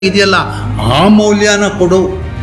ಇದೆಯಲ್ಲ ಆ ಮೌಲ್ಯನ ಕೊಡು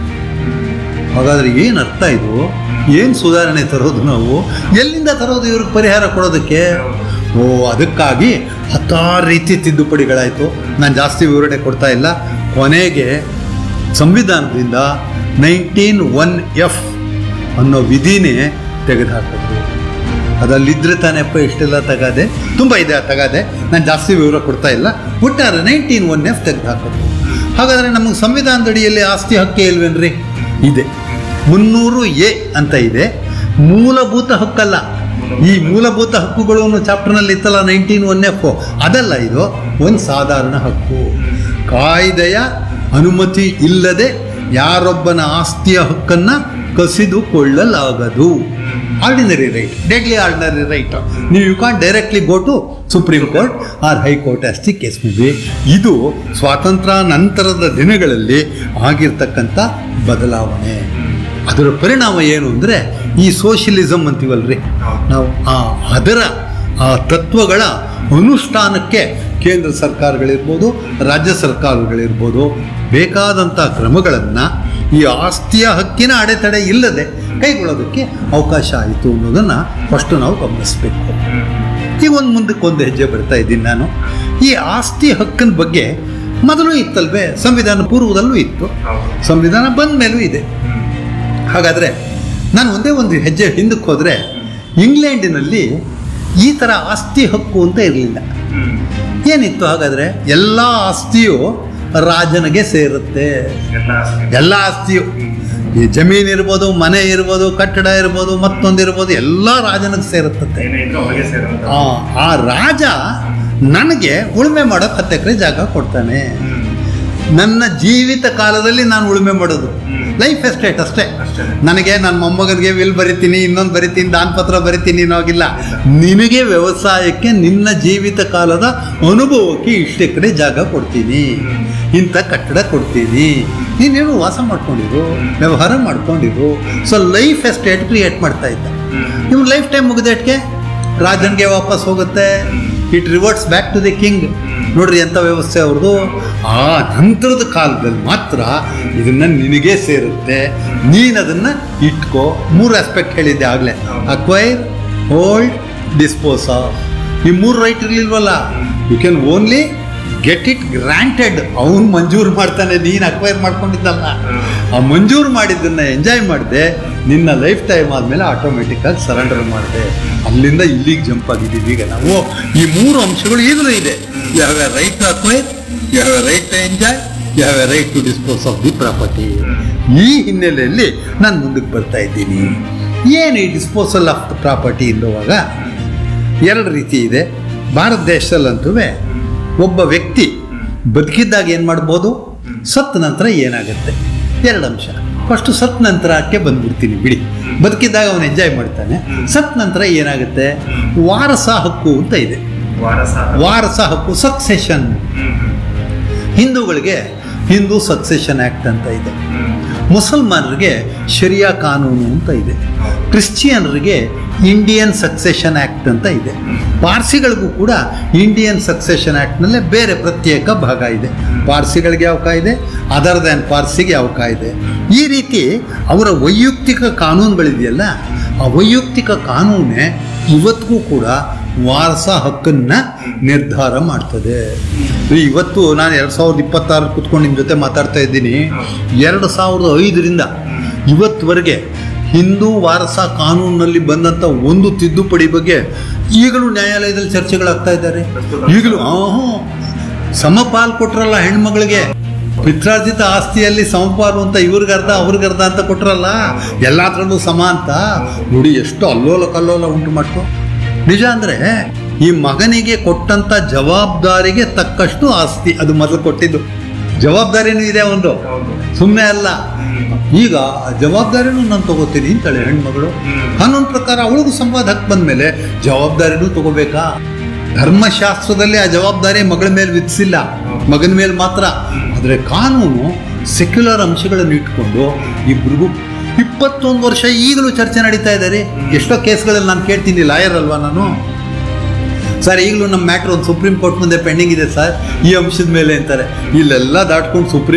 ಹಾಗಾದ್ರೆ ಏನು ಅರ್ಥ ಇದು ಏನು ಸುಧಾರಣೆ ತರೋದು ನಾವು ಎಲ್ಲಿಂದ ತರೋದು ಇವ್ರಿಗೆ ಪರಿಹಾರ ಕೊಡೋದಕ್ಕೆ ಓ ಅದಕ್ಕಾಗಿ ಹತ್ತಾರು ರೀತಿ ತಿದ್ದುಪಡಿಗಳಾಯಿತು ನಾನು ಜಾಸ್ತಿ ವಿವರಣೆ ಕೊಡ್ತಾ ಇಲ್ಲ ಕೊನೆಗೆ ಸಂವಿಧಾನದಿಂದ ನೈನ್ಟೀನ್ ಒನ್ ಎಫ್ ಅನ್ನೋ ವಿಧಿನೇ ತೆಗೆದುಹಾಕಿದ್ರು ಅದಲ್ಲಿದ್ದರೆ ತಾನೆಪ್ಪ ಇಷ್ಟೆಲ್ಲ ತಗಾದೆ ತುಂಬ ಇದೆ ಆ ತಗಾದೆ ನಾನು ಜಾಸ್ತಿ ವಿವರ ಕೊಡ್ತಾ ಇಲ್ಲ ಒಟ್ಟಾರೆ ನೈನ್ಟೀನ್ ಒನ್ ಎಫ್ ತೆಗೆದುಹಾಕಿದ್ರು ಹಾಗಾದರೆ ನಮಗೆ ಸಂವಿಧಾನದಡಿಯಲ್ಲಿ ಆಸ್ತಿ ಹಕ್ಕೇ ಇಲ್ವೇನ್ರಿ ಇದೆ ಮುನ್ನೂರು ಎ ಅಂತ ಇದೆ ಮೂಲಭೂತ ಹಕ್ಕಲ್ಲ ಈ ಮೂಲಭೂತ ಹಕ್ಕುಗಳು ಅನ್ನೋ ಚಾಪ್ಟರ್ನಲ್ಲಿ ಇತ್ತಲ್ಲ ನೈನ್ಟೀನ್ ಒನ್ ಎಫ್ ಅದಲ್ಲ ಇದು ಒಂದು ಸಾಧಾರಣ ಹಕ್ಕು ಕಾಯ್ದೆಯ ಅನುಮತಿ ಇಲ್ಲದೆ ಯಾರೊಬ್ಬನ ಆಸ್ತಿಯ ಹಕ್ಕನ್ನು ಕಸಿದುಕೊಳ್ಳಲಾಗದು ordinary right deadly ordinary right ನೀವು you can directly go to Supreme Court or High Court as the case may be ಇದು ಸ್ವಾತಂತ್ರ್ಯ ನಂತರದ ದಿನಗಳಲ್ಲಿ ಆಗಿರ್ತಕ್ಕಂಥ ಬದಲಾವಣೆ ಅದರ ಪರಿಣಾಮ ಏನು ಅಂದರೆ ಈ ಸೋಷಿಯಲಿಸಮ್ ಅಂತೀವಲ್ರಿ ನಾವು ಆ ಅದರ ಆ ತತ್ವಗಳ ಅನುಷ್ಠಾನಕ್ಕೆ ಕೇಂದ್ರ ಸರ್ಕಾರಗಳಿರ್ಬೋದು ರಾಜ್ಯ ಸರ್ಕಾರಗಳಿರ್ಬೋದು ಬೇಕಾದಂಥ ಕ್ರಮಗಳನ್ನು ಈ ಆಸ್ತಿಯ ಹಕ್ಕಿನ ಅಡೆತಡೆ ಇಲ್ಲದೆ ಕೈಗೊಳ್ಳೋದಕ್ಕೆ ಅವಕಾಶ ಆಯಿತು ಅನ್ನೋದನ್ನು ಫಸ್ಟು ನಾವು ಗಮನಿಸಬೇಕು ಈಗ ಒಂದು ಮುಂದಕ್ಕೆ ಒಂದು ಹೆಜ್ಜೆ ಬರ್ತಾ ಇದ್ದೀನಿ ನಾನು ಈ ಆಸ್ತಿ ಹಕ್ಕಿನ ಬಗ್ಗೆ ಮೊದಲು ಇತ್ತಲ್ವೇ ಸಂವಿಧಾನ ಪೂರ್ವದಲ್ಲೂ ಇತ್ತು ಸಂವಿಧಾನ ಬಂದ ಮೇಲೂ ಇದೆ ಹಾಗಾದರೆ ನಾನು ಒಂದೇ ಒಂದು ಹೆಜ್ಜೆ ಹಿಂದಕ್ಕೆ ಹೋದರೆ ಇಂಗ್ಲೆಂಡಿನಲ್ಲಿ ಈ ಥರ ಆಸ್ತಿ ಹಕ್ಕು ಅಂತ ಇರಲಿಲ್ಲ ಏನಿತ್ತು ಹಾಗಾದರೆ ಎಲ್ಲ ಆಸ್ತಿಯು ರಾಜನಿಗೆ ಸೇರುತ್ತೆ ಎಲ್ಲ ಆಸ್ತಿಯು ಈ ಜಮೀನು ಇರ್ಬೋದು ಮನೆ ಇರ್ಬೋದು ಕಟ್ಟಡ ಇರ್ಬೋದು ಮತ್ತೊಂದಿರ್ಬೋದು ಎಲ್ಲ ರಾಜನಿಗೆ ಸೇರುತ್ತದೆ ಆ ಆ ರಾಜ ನನಗೆ ಉಳುಮೆ ಮಾಡೋಕೆ ಹತ್ತು ಎಕರೆ ಜಾಗ ಕೊಡ್ತಾನೆ ನನ್ನ ಜೀವಿತ ಕಾಲದಲ್ಲಿ ನಾನು ಉಳುಮೆ ಮಾಡೋದು ಲೈಫ್ ಎಸ್ಟೇಟ್ ಅಷ್ಟೇ ನನಗೆ ನನ್ನ ಮೊಮ್ಮಗನಿಗೆ ವಿಲ್ ಬರಿತೀನಿ ಇನ್ನೊಂದು ಬರಿತೀನಿ ದಾನಪತ್ರ ಬರಿತೀನಿ ಅನ್ನೋಗಿಲ್ಲ ನಿನಗೆ ವ್ಯವಸಾಯಕ್ಕೆ ನಿನ್ನ ಜೀವಿತ ಕಾಲದ ಅನುಭವಕ್ಕೆ ಇಷ್ಟು ಎಕರೆ ಜಾಗ ಕೊಡ್ತೀನಿ ಇಂಥ ಕಟ್ಟಡ ಕೊಡ್ತೀನಿ ನೀನೇನು ವಾಸ ಮಾಡ್ಕೊಂಡಿರು ವ್ಯವಹಾರ ಮಾಡ್ಕೊಂಡಿರು ಸೊ ಲೈಫ್ ಎಸ್ಟೇಟ್ ಕ್ರಿಯೇಟ್ ಮಾಡ್ತಾ ಇದ್ದ ನಿಮ್ಮ ಲೈಫ್ ಟೈಮ್ ಮುಗಿದಟ್ಗೆ ರಾಜನ್ಗೆ ವಾಪಸ್ ಹೋಗುತ್ತೆ it reverts back to the king ನೋಡ್ರಿ ಎಂಥ ವ್ಯವಸ್ಥೆ ಅವ್ರದ್ದು ಆ ನಂತರದ ಕಾಲದಲ್ಲಿ ಮಾತ್ರ ಇದನ್ನ ನಿನಗೆ ಸೇರುತ್ತೆ ನೀನು ಅದನ್ನು ಇಟ್ಕೋ ಮೂರು ಆಸ್ಪೆಕ್ಟ್ ಹೇಳಿದ್ದೆ ಆಗಲೇ ಅಕ್ವೈರ್ ಹೋಲ್ಡ್ ಡಿಸ್ಪೋಸ್ ಆಫ್ ಈ ಮೂರು ರೈಟ್ ಇರಲಿಲ್ವಲ್ಲ you can only get it granted ಅವನು ಮಂಜೂರು ಮಾಡ್ತಾನೆ ನೀನು ಅಕ್ವೈರ್ ಮಾಡ್ಕೊಂಡಿದ್ದಲ್ಲ ಆ ಮಂಜೂರು ಮಾಡಿದ್ದನ್ನು ಎಂಜಾಯ್ ಮಾಡಿದೆ ನಿನ್ನ ಲೈಫ್ ಟೈಮ್ ಆದಮೇಲೆ ಆಟೋಮೆಟಿಕ್ಕಾಗಿ ಸರೆಂಡರ್ ಮಾಡಿದೆ ಅಲ್ಲಿಂದ ಇಲ್ಲಿಗೆ ಜಂಪ್ ಆಗಿದ್ದೀವಿ ಈಗ ನಾವು ಈ ಮೂರು ಅಂಶಗಳು ಈಗಲೂ ಇದೆ you have a right to acquire you have a right to enjoy you have a right to dispose of the property ಈ ಹಿನ್ನೆಲೆಯಲ್ಲಿ ನಾನು ಮುಂದಕ್ಕೆ ಬರ್ತಾ ಇದ್ದೀನಿ ಏನು ಈ ಡಿಸ್ಪೋಸಲ್ ಆಫ್ ದ ಪ್ರಾಪರ್ಟಿ ಎನ್ನುವಾಗ ಎರಡು ರೀತಿ ಇದೆ ಭಾರತ ದೇಶದಲ್ಲಂತೂ ಒಬ್ಬ ವ್ಯಕ್ತಿ ಬದುಕಿದ್ದಾಗ ಏನು ಮಾಡ್ಬೋದು ಸತ್ತ ನಂತರ ಏನಾಗುತ್ತೆ ಎರಡು ಅಂಶ ಫಸ್ಟು ಸತ್ ನಂತರಕ್ಕೆ ಬಂದ್ಬಿಡ್ತೀನಿ ಬಿಡಿ ಬದುಕಿದ್ದಾಗ ಅವನು ಎಂಜಾಯ್ ಮಾಡ್ತಾನೆ ಸತ್ ನಂತರ ಏನಾಗುತ್ತೆ ವಾರಸ ಹಕ್ಕು ಅಂತ ಇದೆ ವಾರಸ ಹಕ್ಕು ಸಕ್ಸೆಷನ್ ಹಿಂದೂಗಳಿಗೆ ಹಿಂದೂ ಸಕ್ಸೆಷನ್ ಆ್ಯಕ್ಟ್ ಅಂತ ಇದೆ ಮುಸಲ್ಮಾನರಿಗೆ ಶರಿಯಾ ಕಾನೂನು ಅಂತ ಇದೆ ಕ್ರಿಶ್ಚಿಯನ್ರಿಗೆ ಇಂಡಿಯನ್ ಸಕ್ಸೆಷನ್ ಆ್ಯಕ್ಟ್ ಅಂತ ಇದೆ ಪಾರ್ಸಿಗಳಿಗೂ ಕೂಡ ಇಂಡಿಯನ್ ಸಕ್ಸೆಷನ್ ಆ್ಯಕ್ಟ್ನಲ್ಲೇ ಬೇರೆ ಪ್ರತ್ಯೇಕ ಭಾಗ ಇದೆ ಪಾರ್ಸಿಗಳಿಗೆ ಯಾವ ಕಾಯ್ದೆ ಅದರ್ ದ್ಯಾನ್ ಪಾರ್ಸಿಗೆ ಯಾವ ಕಾಯ್ದೆ ಈ ರೀತಿ ಅವರ ವೈಯಕ್ತಿಕ ಕಾನೂನುಗಳಿದೆಯಲ್ಲ ಆ ವೈಯಕ್ತಿಕ ಕಾನೂನೇ ಇವತ್ತಿಗೂ ಕೂಡ ವಾರಸ ಹಕ್ಕನ್ನು ನಿರ್ಧಾರ ಮಾಡ್ತದೆ ಇವತ್ತು ನಾನು ಎರಡು ಸಾವಿರದ ಇಪ್ಪತ್ತಾರು ಕುತ್ಕೊಂಡು ನಿಮ್ಮ ಜೊತೆ ಮಾತಾಡ್ತಾ ಇದ್ದೀನಿ ಎರಡು ಸಾವಿರದ ಐದರಿಂದ ಇವತ್ತುವರೆಗೆ ಹಿಂದೂ ವಾರಸ ಕಾನೂನಿನಲ್ಲಿ ಬಂದಂಥ ಒಂದು ತಿದ್ದುಪಡಿ ಬಗ್ಗೆ ಈಗಲೂ ನ್ಯಾಯಾಲಯದಲ್ಲಿ ಚರ್ಚೆಗಳಾಗ್ತಾ ಇದ್ದಾರೆ ಈಗಲೂ ಆಹೂ ಸಮಪಾಲ್ ಕೊಟ್ರಲ್ಲ ಹೆಣ್ಮಗಳಿಗೆ ಪಿತ್ರಾರ್ಜಿತ ಆಸ್ತಿಯಲ್ಲಿ ಸಮಪಾಲು ಅಂತ ಇವ್ರಿಗರ್ಧ ಅವ್ರಿಗರ್ಧ ಅಂತ ಕೊಟ್ರಲ್ಲ ಎಲ್ಲಾದ್ರಲ್ಲೂ ಸಮ ಅಂತ ನೋಡಿ ಎಷ್ಟು ಅಲ್ಲೋಲ ಕಲ್ಲೋಲ ಉಂಟು ಮಾಡ್ತು ನಿಜ ಅಂದರೆ ಈ ಮಗನಿಗೆ ಕೊಟ್ಟಂತ ಜವಾಬ್ದಾರಿಗೆ ತಕ್ಕಷ್ಟು ಆಸ್ತಿ ಅದು ಮೊದಲು ಕೊಟ್ಟಿದ್ದು ಜವಾಬ್ದಾರಿನೂ ಇದೆ ಒಂದು ಸುಮ್ಮನೆ ಅಲ್ಲ ಈಗ ಆ ಜವಾಬ್ದಾರಿನೂ ನಾನು ತಗೋತೀನಿ ಅಂತಾಳೆ ಹೆಣ್ಮಗಳು ಕಾನೂನು ಪ್ರಕಾರ ಅವಳಿಗೂ ಸಂವಾದ ಹಕ್ಕು ಬಂದಮೇಲೆ ಜವಾಬ್ದಾರಿನೂ ತಗೋಬೇಕಾ ಧರ್ಮಶಾಸ್ತ್ರದಲ್ಲಿ ಆ ಜವಾಬ್ದಾರಿ ಮಗಳ ಮೇಲೆ ವಿಧಿಸಿಲ್ಲ ಮಗನ ಮೇಲೆ ಮಾತ್ರ ಆದರೆ ಕಾನೂನು ಸೆಕ್ಯುಲರ್ ಅಂಶಗಳನ್ನು ಇಟ್ಕೊಂಡು ಇಬ್ರಿಗೂ ಇಪ್ಪತ್ತೊಂದು ವರ್ಷ ಈಗಲೂ ಚರ್ಚೆ ನಡೀತಾ ಇದೆ ರೀ ಎಷ್ಟೋ ಕೇಸ್ಗಳಲ್ಲಿ ನಾನು ಕೇಳ್ತೀನಿ ಲಾಯರ್ ಅಲ್ವಾ ನಾನು ಸರ್ ಈಗಲೂ ನಮ್ಮ ಮ್ಯಾಟ್ರ್ ಒಂದು ಸುಪ್ರೀಂ ಕೋರ್ಟ್ ಮುಂದೆ ಪೆಂಡಿಂಗ್ ಇದೆ ಸರ್ ಈ ಅಂಶದ ಮೇಲೆ ಅಂತಾರೆ ಇಲ್ಲೆಲ್ಲ ದಾಟ್ಕೊಂಡು ಸುಪ್ರೀಂ